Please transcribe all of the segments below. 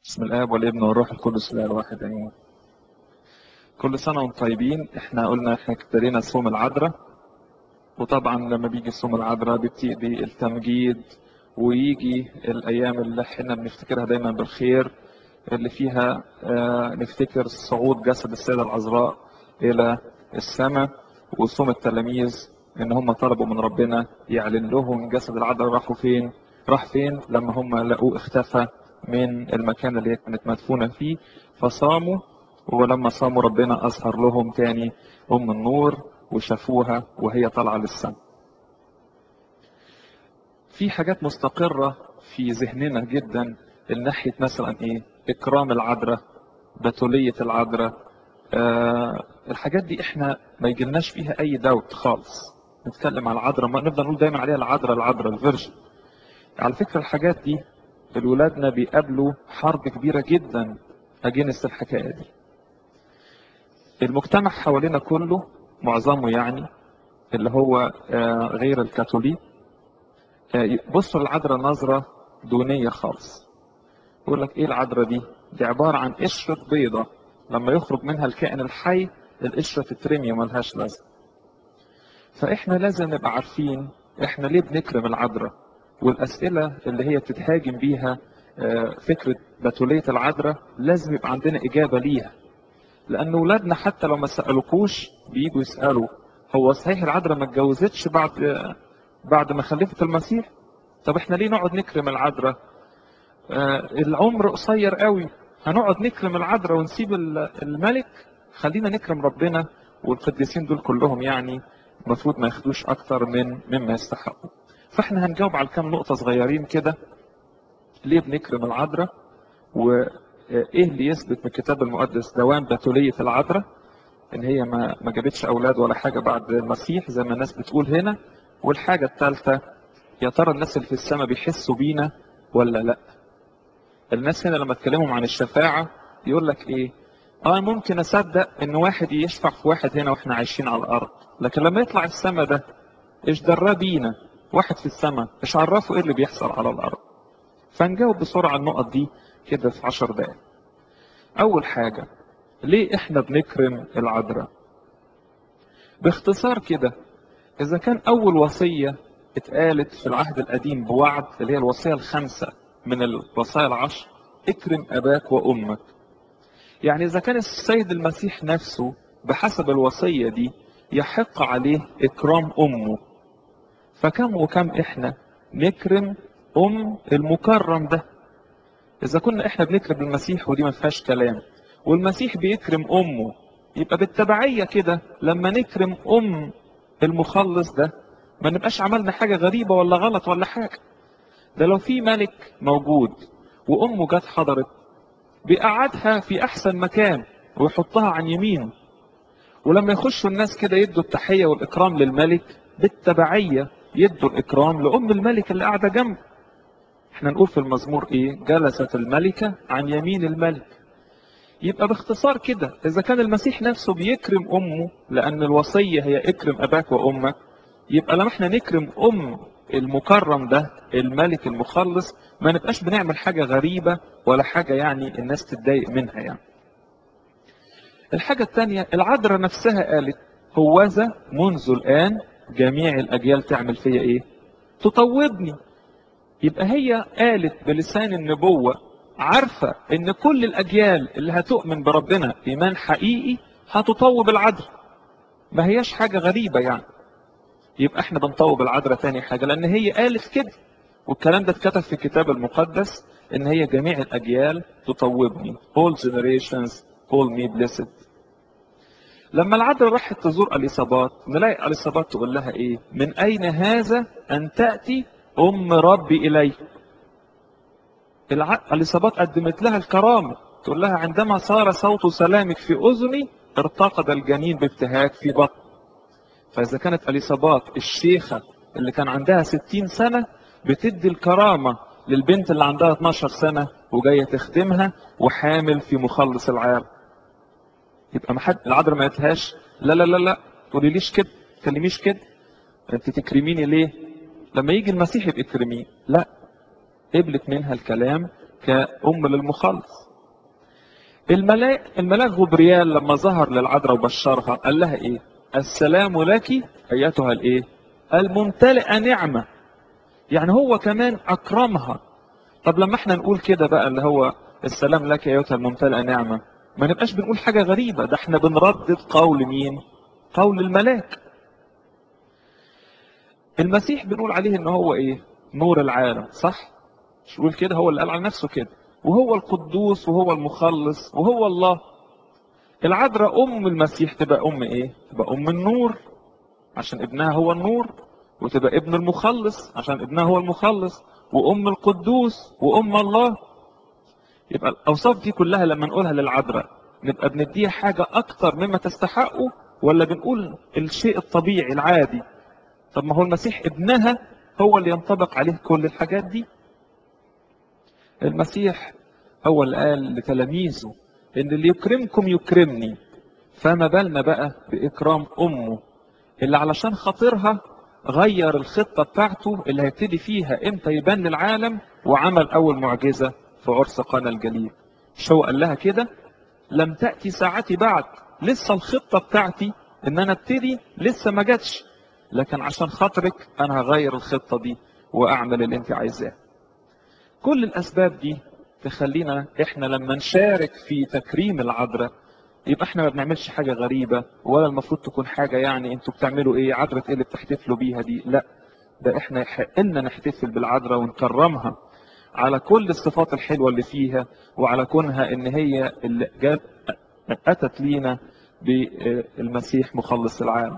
بسم الآب والابن والروح القدس الإله الواحد آمين. كل سنة وانتم طيبين، احنا قلنا احنا ابتدينا صوم العذراء وطبعا لما بيجي صوم العذراء بيبتدي التمجيد ويجي الأيام اللي احنا بنفتكرها دايما بالخير اللي فيها آه، نفتكر صعود جسد السيدة العذراء إلى السماء وصوم التلاميذ إن هم طلبوا من ربنا يعلن لهم جسد العذراء راحوا فين راح فين لما هم لقوه اختفى من المكان اللي هي كانت مدفونة فيه فصاموا ولما صاموا ربنا أظهر لهم تاني أم النور وشافوها وهي طالعة للسماء في حاجات مستقرة في ذهننا جدا الناحية مثلا ايه اكرام العذراء بتولية العذراء آه الحاجات دي احنا ما يجيلناش فيها اي دوت خالص نتكلم على العذراء ما نفضل نقول دايما عليها العذراء العذراء الفيرجن على فكرة الحاجات دي الولادنا بيقابلوا حرب كبيرة جدا اجينست الحكاية دي المجتمع حوالينا كله معظمه يعني اللي هو آه غير الكاثوليك آه بصوا للعذراء نظرة دونية خالص يقول لك ايه العذراء دي دي عبارة عن قشرة بيضة لما يخرج منها الكائن الحي القشرة تترمي وملهاش لازمة فاحنا لازم نبقى عارفين احنا ليه بنكرم العذراء والاسئلة اللي هي بتتهاجم بيها آه، فكرة بتولية العذراء لازم يبقى عندنا اجابة ليها لان ولادنا حتى لو ما سألوكوش بييجوا يسألوا هو صحيح العذراء ما اتجوزتش بعد آه، بعد ما خلفت المسيح طب احنا ليه نقعد نكرم العذراء آه، العمر قصير قوي هنقعد نكرم العذراء ونسيب ال- الملك خلينا نكرم ربنا والقديسين دول كلهم يعني المفروض ما ياخدوش اكتر من مما يستحقوا فاحنا هنجاوب على كام نقطة صغيرين كده ليه بنكرم العذراء وايه اللي يثبت من الكتاب المقدس دوام بتولية العذراء ان هي ما ما جابتش اولاد ولا حاجة بعد المسيح زي ما الناس بتقول هنا والحاجة الثالثة يا ترى الناس اللي في السماء بيحسوا بينا ولا لا الناس هنا لما تكلمهم عن الشفاعة يقول لك ايه اه ممكن اصدق ان واحد يشفع في واحد هنا واحنا عايشين على الارض لكن لما يطلع السماء ده ايش دراه بينا واحد في السماء ايش عرفه ايه اللي بيحصل على الارض فنجاوب بسرعة على النقط دي كده في عشر دقايق اول حاجة ليه احنا بنكرم العذراء باختصار كده اذا كان اول وصية اتقالت في العهد القديم بوعد اللي هي الوصية الخامسة من الوصايا العشر اكرم اباك وامك يعني اذا كان السيد المسيح نفسه بحسب الوصية دي يحق عليه اكرام امه فكم وكم احنا نكرم ام المكرم ده اذا كنا احنا بنكرم المسيح ودي ما فيهاش كلام والمسيح بيكرم امه يبقى بالتبعية كده لما نكرم ام المخلص ده ما نبقاش عملنا حاجة غريبة ولا غلط ولا حاجة ده لو في ملك موجود وامه جت حضرت بيقعدها في احسن مكان ويحطها عن يمينه ولما يخشوا الناس كده يدوا التحية والاكرام للملك بالتبعية يدوا الاكرام لام الملك اللي قاعدة جنبه احنا نقول في المزمور ايه جلست الملكة عن يمين الملك يبقى باختصار كده اذا كان المسيح نفسه بيكرم امه لان الوصية هي اكرم اباك وامك يبقى لما احنا نكرم ام المكرم ده الملك المخلص ما نبقاش بنعمل حاجة غريبة ولا حاجة يعني الناس تتضايق منها يعني الحاجة الثانية العذراء نفسها قالت هوذا منذ الآن جميع الأجيال تعمل فيا إيه تطوبني يبقى هي قالت بلسان النبوة عارفة ان كل الاجيال اللي هتؤمن بربنا ايمان حقيقي هتطوب العذراء ما هياش حاجة غريبة يعني يبقى احنا بنطوب العذراء تاني حاجة لان هي قالت كده والكلام ده اتكتب في الكتاب المقدس ان هي جميع الاجيال تطوبني all generations call me blessed لما العذراء راحت تزور اليصابات نلاقي اليصابات تقول لها ايه من اين هذا ان تاتي ام ربي الي الع- اليصابات قدمت لها الكرامه تقول لها عندما صار صوت سلامك في اذني ارتقد الجنين بابتهاج في بطن فاذا كانت اليصابات الشيخه اللي كان عندها 60 سنه بتدي الكرامه للبنت اللي عندها 12 سنه وجايه تخدمها وحامل في مخلص العالم يبقى ما حد العذراء ما قالتهاش لا لا لا لا تقولي ليش كده ما تكلميش كده انت تكرميني ليه لما يجي المسيح يبقى اكرميه لا قبلت منها الكلام كأم للمخلص الملاك الملاك غبريال لما ظهر للعذراء وبشرها قال لها ايه السلام لك ايتها الايه الممتلئه نعمه يعني هو كمان اكرمها طب لما احنا نقول كده بقى اللي هو السلام لك ايتها الممتلئه نعمه ما نبقاش بنقول حاجه غريبه ده احنا بنردد قول مين قول الملاك المسيح بنقول عليه ان هو ايه نور العالم صح مش بيقول كده هو اللي قال على نفسه كده وهو القدوس وهو المخلص وهو الله العذراء ام المسيح تبقى ام ايه تبقى ام النور عشان ابنها هو النور وتبقى ابن المخلص عشان ابنها هو المخلص وام القدوس وام الله يبقى الاوصاف دي كلها لما نقولها للعذراء نبقى بنديها حاجه اكتر مما تستحقه ولا بنقول الشيء الطبيعي العادي طب ما هو المسيح ابنها هو اللي ينطبق عليه كل الحاجات دي المسيح هو اللي قال لتلاميذه ان اللي يكرمكم يكرمني فما بالنا بقى باكرام امه اللي علشان خاطرها غير الخطه بتاعته اللي هيبتدي فيها امتى يبان للعالم وعمل اول معجزه في عرس قانا الجليل مش هو قال لها كده لم تاتي ساعتي بعد لسه الخطه بتاعتي ان انا ابتدي لسه ما جاتش لكن عشان خاطرك انا هغير الخطه دي واعمل اللي انت عايزاه كل الاسباب دي تخلينا احنا لما نشارك في تكريم العذراء يبقى احنا ما بنعملش حاجه غريبه ولا المفروض تكون حاجه يعني انتوا بتعملوا ايه عذراء ايه اللي بتحتفلوا بيها دي لا ده احنا يحق لنا نحتفل بالعذراء ونكرمها على كل الصفات الحلوه اللي فيها وعلى كونها ان هي اللي جاب اتت لينا بالمسيح مخلص العالم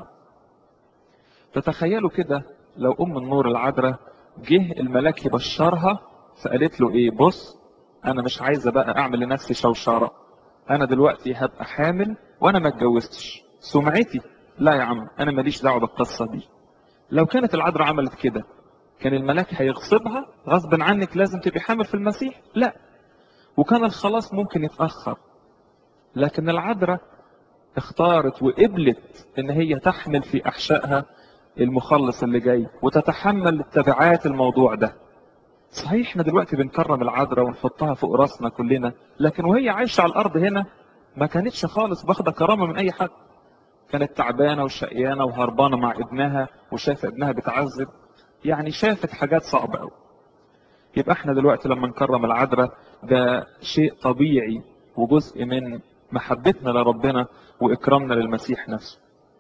فتخيلوا كده لو ام النور العذراء جه الملاك يبشرها فقالت له ايه بص انا مش عايزه بقى اعمل لنفسي شوشره انا دلوقتي هبقى حامل وانا ما اتجوزتش سمعتي لا يا عم انا ماليش دعوه بالقصه دي لو كانت العذراء عملت كده كان الملاك هيغصبها غصبا عنك لازم تبقي حامل في المسيح لا وكان الخلاص ممكن يتاخر لكن العذراء اختارت وقبلت ان هي تحمل في احشائها المخلص اللي جاي وتتحمل تبعات الموضوع ده صحيح احنا دلوقتي بنكرم العذراء ونحطها فوق راسنا كلنا لكن وهي عايشه على الارض هنا ما كانتش خالص واخده كرامه من اي حد كانت تعبانه وشقيانه وهربانه مع ابنها وشايفه ابنها بيتعذب يعني شافت حاجات صعبه قوي يبقى احنا دلوقتي لما نكرم العذراء ده شيء طبيعي وجزء من محبتنا لربنا واكرامنا للمسيح نفسه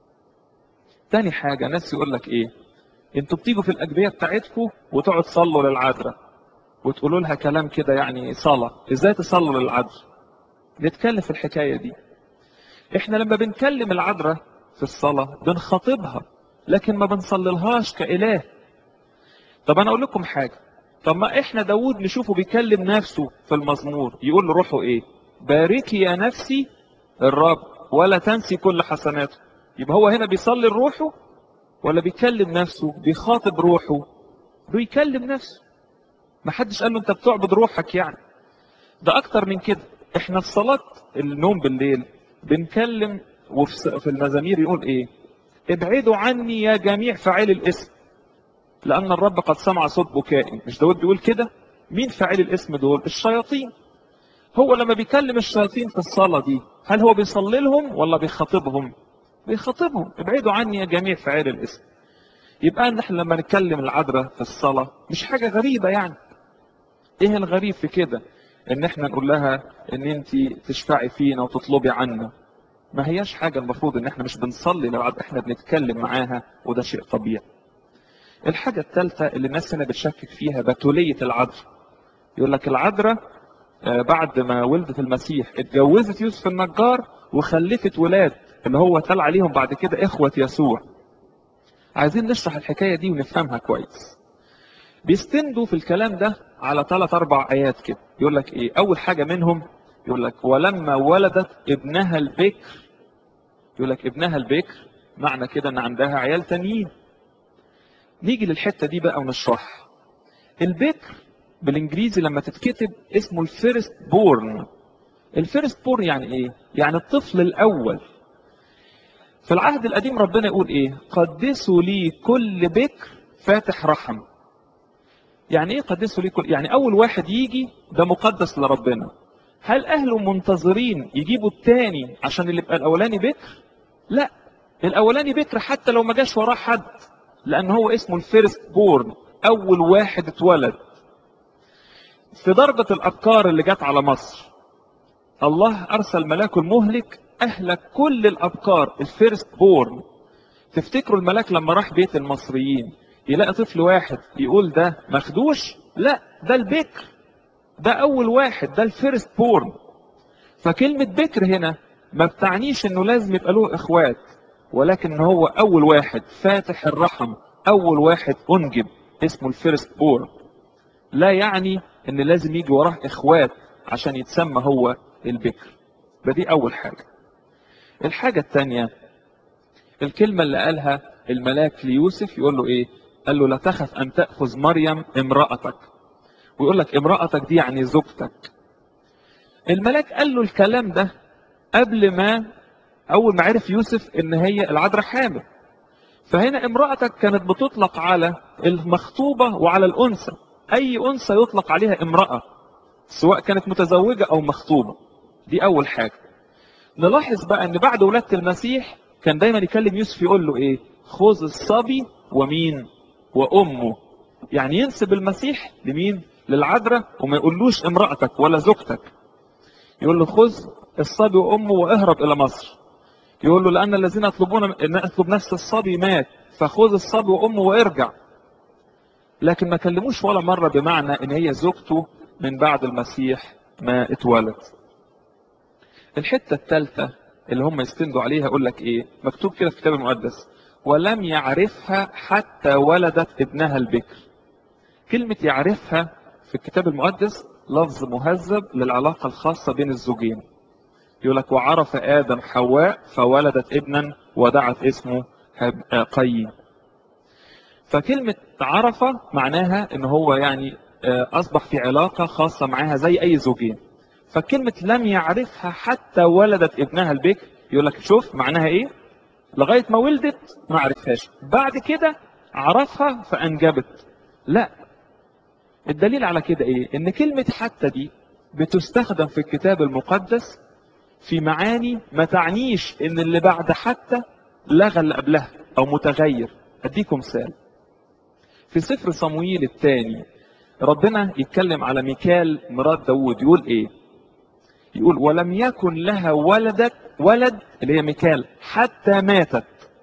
تاني حاجه ناس يقول لك ايه انتوا بتيجوا في الاجبيه بتاعتكم وتقعد تصلوا للعذراء وتقولوا لها كلام كده يعني صلاه ازاي تصلوا للعذراء نتكلم في الحكايه دي احنا لما بنكلم العذراء في الصلاه بنخاطبها لكن ما بنصللهاش كاله طب انا اقول لكم حاجه طب ما احنا داود نشوفه بيكلم نفسه في المزمور يقول لروحه ايه باركي يا نفسي الرب ولا تنسي كل حسناته يبقى هو هنا بيصلي لروحه ولا بيكلم نفسه بيخاطب روحه بيكلم نفسه ما حدش قال له انت بتعبد روحك يعني ده اكتر من كده احنا في صلاة النوم بالليل بنكلم وفي في المزامير يقول ايه ابعدوا عني يا جميع فاعلي الاسم لان الرب قد سمع صوت بكائي مش داود بيقول كده مين فاعل الاسم دول الشياطين هو لما بيكلم الشياطين في الصلاة دي هل هو بيصلي لهم ولا بيخاطبهم بيخاطبهم ابعدوا عني يا جميع فاعل الاسم يبقى نحن لما نتكلم العذراء في الصلاة مش حاجة غريبة يعني ايه الغريب في كده ان احنا نقول لها ان انت تشفعي فينا وتطلبي عنا ما هياش حاجة المفروض ان احنا مش بنصلي للعذراء احنا بنتكلم معاها وده شيء طبيعي الحاجة الثالثة اللي الناس هنا بتشكك فيها بتولية العذراء يقول لك العذراء بعد ما ولدت المسيح اتجوزت يوسف النجار وخلفت ولاد اللي هو تل عليهم بعد كده اخوة يسوع عايزين نشرح الحكاية دي ونفهمها كويس بيستندوا في الكلام ده على ثلاث اربع ايات كده يقول لك ايه اول حاجة منهم يقول لك ولما ولدت ابنها البكر يقول لك ابنها البكر معنى كده ان عندها عيال تانيين نيجي للحتة دي بقى ونشرحها البكر بالانجليزي لما تتكتب اسمه الفيرست بورن الفيرست بورن يعني ايه يعني الطفل الاول في العهد القديم ربنا يقول ايه قدسوا لي كل بكر فاتح رحم يعني ايه قدسه ليه كل يعني اول واحد يجي ده مقدس لربنا هل اهله منتظرين يجيبوا التاني عشان اللي يبقى الاولاني بكر لا الاولاني بكر حتى لو ما جاش وراه حد لان هو اسمه الفيرست بورن اول واحد اتولد في ضربة الابكار اللي جت على مصر الله ارسل ملاك المهلك اهلك كل الابكار الفيرست بورن تفتكروا الملاك لما راح بيت المصريين يلاقي طفل واحد يقول ده مخدوش لا ده البكر ده اول واحد ده الفيرست بورن فكلمة بكر هنا ما بتعنيش انه لازم يبقى له اخوات ولكن هو اول واحد فاتح الرحم اول واحد انجب اسمه الفيرست بورن لا يعني ان لازم يجي وراه اخوات عشان يتسمى هو البكر فدي اول حاجة الحاجة الثانية الكلمة اللي قالها الملاك ليوسف يقول له ايه قال له لا تخف ان تأخذ مريم امرأتك ويقول لك امرأتك دي يعني زوجتك الملاك قال له الكلام ده قبل ما اول ما عرف يوسف ان هي العذراء حامل فهنا امرأتك كانت بتطلق على المخطوبة وعلى الأنثى أي أنثى يطلق عليها امرأة سواء كانت متزوجة أو مخطوبة دي أول حاجة نلاحظ بقى أن بعد ولادة المسيح كان دايما يكلم يوسف يقول له إيه خذ الصبي ومين وأمه يعني ينسب المسيح لمين للعذراء وما يقولوش امرأتك ولا زوجتك يقول له خذ الصبي وأمه واهرب إلى مصر يقول له لأن الذين يطلبون أن أطلب نفس الصبي مات فخذ الصبي وأمه وارجع لكن ما كلموش ولا مرة بمعنى ان هي زوجته من بعد المسيح ما اتولد الحتة الثالثة اللي هم يستندوا عليها يقول لك ايه مكتوب كده في الكتاب المقدس ولم يعرفها حتى ولدت ابنها البكر كلمة يعرفها في الكتاب المقدس لفظ مهذب للعلاقة الخاصة بين الزوجين يقول لك وعرف آدم حواء فولدت ابنا ودعت اسمه قيم فكلمة عرفة معناها ان هو يعني اصبح في علاقة خاصة معاها زي اي زوجين فكلمة لم يعرفها حتى ولدت ابنها البكر يقول لك شوف معناها ايه لغاية ما ولدت ما عرفهاش بعد كده عرفها فانجبت لا الدليل على كده ايه ان كلمة حتى دي بتستخدم في الكتاب المقدس في معاني ما تعنيش ان اللي بعد حتى لغى اللي قبلها او متغير اديكم مثال في سفر صمويل الثاني ربنا يتكلم على ميكال مرات داود يقول ايه يقول ولم يكن لها ولدت ولد اللي هي ميكال حتى ماتت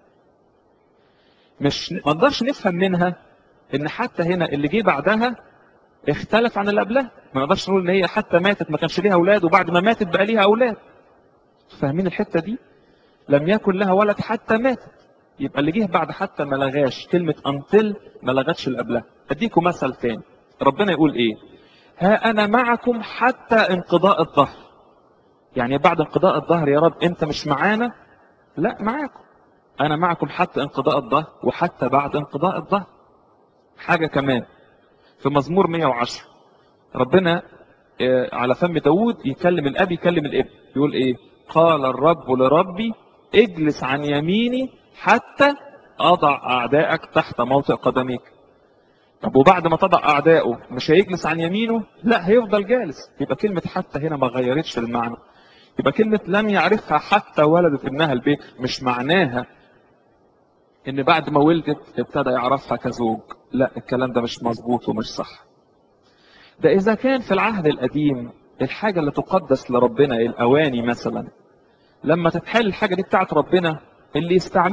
مش ما نقدرش نفهم منها ان حتى هنا اللي جه بعدها اختلف عن اللي قبلها ما نقدرش نقول ان هي حتى ماتت ما كانش ليها اولاد وبعد ما ماتت بقى ليها اولاد فاهمين الحته دي لم يكن لها ولد حتى ماتت يبقى اللي جه بعد حتى ما لغاش كلمة أنتل ما لغتش اللي قبلها أديكم مثل تاني ربنا يقول إيه ها أنا معكم حتى انقضاء الظهر يعني بعد انقضاء الظهر يا رب أنت مش معانا لا معاكم أنا معكم حتى انقضاء الظهر وحتى بعد انقضاء الظهر حاجة كمان في مزمور 110 ربنا على فم داود يكلم الأب يكلم الابن يقول إيه قال الرب لربي اجلس عن يميني حتى أضع أعدائك تحت موطئ قدميك طب وبعد ما تضع أعدائه مش هيجلس عن يمينه لا هيفضل جالس يبقى كلمة حتى هنا ما غيرتش المعنى يبقى كلمة لم يعرفها حتى ولدت ابنها البكر مش معناها ان بعد ما ولدت ابتدى يعرفها كزوج لا الكلام ده مش مظبوط ومش صح ده اذا كان في العهد القديم الحاجة اللي تقدس لربنا الاواني مثلا لما تتحل الحاجة دي بتاعت ربنا اللي يستعمل